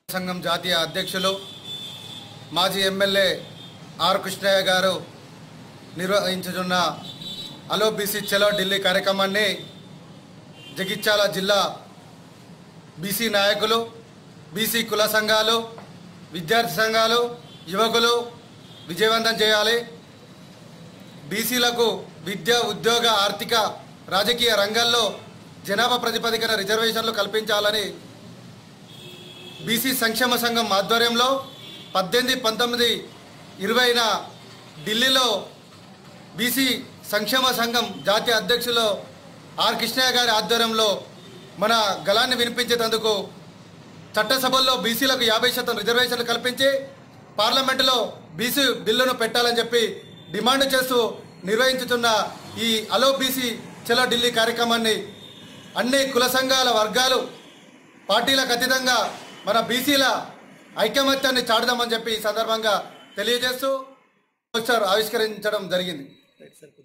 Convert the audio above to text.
సంఘం జాతీయ అధ్యక్షులు మాజీ ఎమ్మెల్యే ఆర్ కృష్ణయ్య గారు నిర్వహించుతున్న అలో బీసీ చలో ఢిల్లీ కార్యక్రమాన్ని జగిత్యాల జిల్లా బీసీ నాయకులు బీసీ కుల సంఘాలు విద్యార్థి సంఘాలు యువకులు విజయవంతం చేయాలి బీసీలకు విద్య ఉద్యోగ ఆర్థిక రాజకీయ రంగాల్లో జనాభా ప్రతిపాదికన రిజర్వేషన్లు కల్పించాలని బీసీ సంక్షేమ సంఘం ఆధ్వర్యంలో పద్దెనిమిది పంతొమ్మిది ఇరవైన ఢిల్లీలో బీసీ సంక్షేమ సంఘం జాతీయ అధ్యక్షులు ఆర్ కృష్ణయ్య గారి ఆధ్వర్యంలో మన గళాన్ని వినిపించేందుకు చట్టసభల్లో బీసీలకు యాభై శాతం రిజర్వేషన్లు కల్పించి పార్లమెంటులో బీసీ బిల్లును పెట్టాలని చెప్పి డిమాండ్ చేస్తూ నిర్వహించుతున్న ఈ అలో బీసీ చలో ఢిల్లీ కార్యక్రమాన్ని అన్ని కుల సంఘాల వర్గాలు పార్టీలకు అతీతంగా మన బీసీల ఐకమత్యాన్ని చాటుదామని చెప్పి ఈ సందర్భంగా తెలియజేస్తూ పోస్టర్ ఆవిష్కరించడం జరిగింది